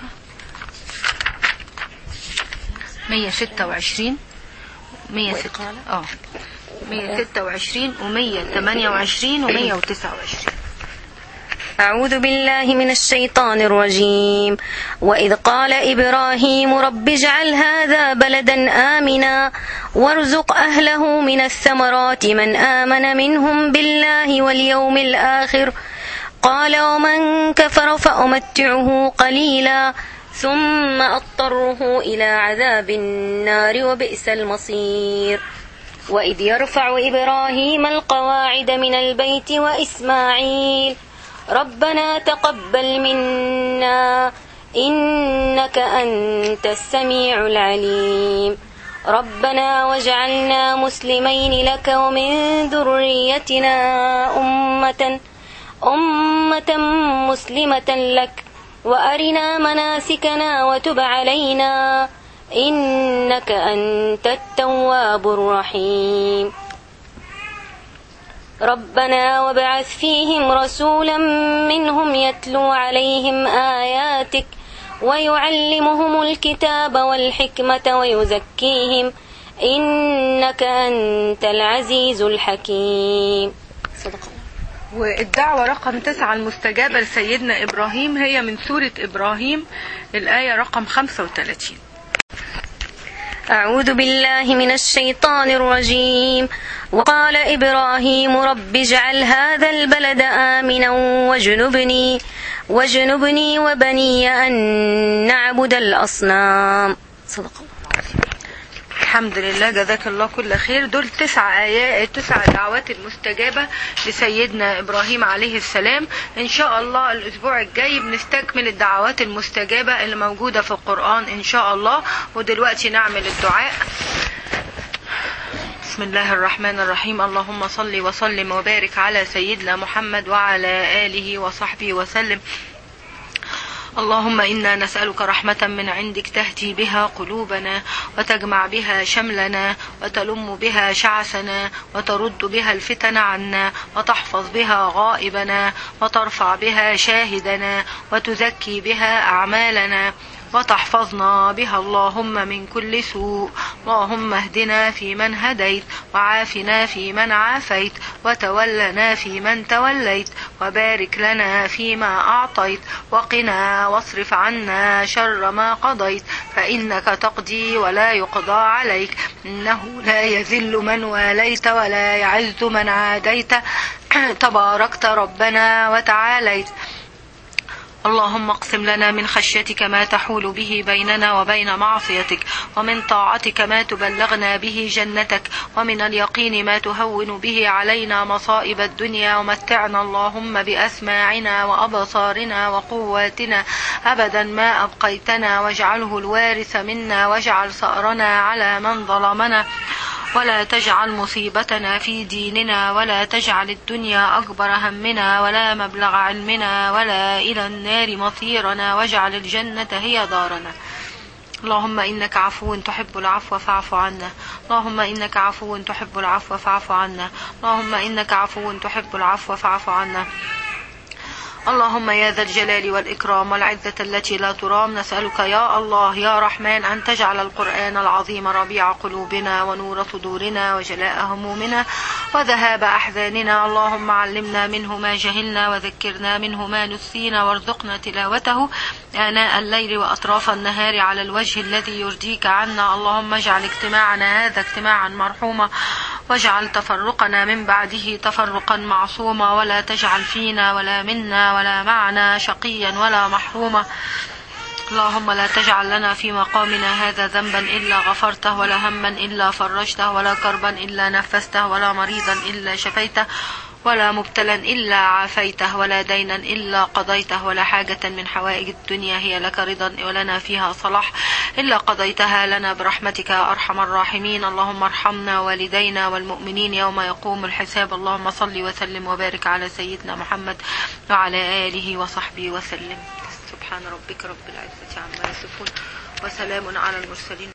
126 106 اه 126 و128 و129 أعوذ بالله من الشيطان الرجيم وإذ قال إبراهيم رب اجعل هذا بلدا آمنا وارزق أهله من الثمرات من آمن منهم بالله واليوم الآخر قال ومن كفر فأمتعه قليلا ثم أضطره إلى عذاب النار وبئس المصير وإذ يرفع إبراهيم القواعد من البيت وإسماعيل ربنا تقبل منا إنك أنت السميع العليم ربنا واجعلنا مسلمين لك ومن ذريتنا أمة أمة مسلمة لك وأرنا مناسكنا وتب علينا إنك أنت التواب الرحيم ربنا وابعث فيهم رسولا منهم يتلو عليهم آياتك ويعلمهم الكتاب والحكمة ويزكيهم إنك أنت العزيز الحكيم صدق الله والدعوة رقم تسعة المستجابة لسيدنا إبراهيم هي من سورة إبراهيم الآية رقم 35 أعوذ بالله من الشيطان الرجيم وقال إبراهيم رب اجعل هذا البلد آمنا واجنبني واجنبني وبني أن نعبد الأصنام صدق الله الحمد لله جزاك الله كل خير دول تسع آيات تسع دعوات المستجابة لسيدنا إبراهيم عليه السلام إن شاء الله الأسبوع الجاي بنستكمل الدعوات المستجابة اللي موجودة في القرآن إن شاء الله ودلوقتي نعمل الدعاء بسم الله الرحمن الرحيم اللهم صل وسلم وبارك على سيدنا محمد وعلى آله وصحبه وسلم اللهم إنا نسألك رحمة من عندك تهدي بها قلوبنا وتجمع بها شملنا وتلم بها شعثنا وترد بها الفتن عنا وتحفظ بها غائبنا وترفع بها شاهدنا وتزكي بها أعمالنا وتحفظنا بها اللهم من كل سوء اللهم اهدنا فيمن هديت وعافنا فيمن عافيت وتولنا فيمن توليت وبارك لنا فيما أعطيت وقنا واصرف عنا شر ما قضيت فإنك تقضي ولا يقضى عليك إنه لا يذل من واليت ولا يعز من عاديت تباركت ربنا وتعاليت اللهم اقسم لنا من خشيتك ما تحول به بيننا وبين معصيتك ومن طاعتك ما تبلغنا به جنتك ومن اليقين ما تهون به علينا مصائب الدنيا ومتعنا اللهم بأسماعنا وأبصارنا وقواتنا أبدا ما أبقيتنا واجعله الوارث منا واجعل ثأرنا على من ظلمنا ولا تجعل مصيبتنا في ديننا ولا تجعل الدنيا أكبر همنا ولا مبلغ علمنا ولا إلى النار مصيرنا واجعل الجنة هي دارنا اللهم إنك عفو تحب العفو فاعف عنا اللهم إنك عفو تحب العفو فاعف عنا اللهم إنك عفو تحب العفو فاعف عنا اللهم يا ذا الجلال والإكرام والعزة التي لا ترام نسألك يا الله يا رحمن أن تجعل القرآن العظيم ربيع قلوبنا ونور صدورنا وجلاء همومنا وذهاب أحزاننا اللهم علمنا منه ما جهلنا وذكرنا منه ما نسينا وارزقنا تلاوته آناء الليل وأطراف النهار على الوجه الذي يرضيك عنا اللهم اجعل اجتماعنا هذا اجتماعا مرحوما واجعل تفرقنا من بعده تفرقا معصوما ولا تجعل فينا ولا منا ولا معنا شقيا ولا محروما اللهم لا تجعل لنا في مقامنا هذا ذنبا إلا غفرته ولا هما إلا فرجته ولا كربا إلا نفسته ولا مريضا إلا شفيته ولا مبتلا إلا عافيته ولا دينا إلا قضيته ولا حاجة من حوائج الدنيا هي لك رضا ولنا فيها صلاح إلا قضيتها لنا برحمتك يا أرحم الراحمين اللهم ارحمنا والدينا والمؤمنين يوم يقوم الحساب اللهم صل وسلم وبارك على سيدنا محمد وعلى آله وصحبه وسلم سبحان ربك رب العزة عما يصفون وسلام على المرسلين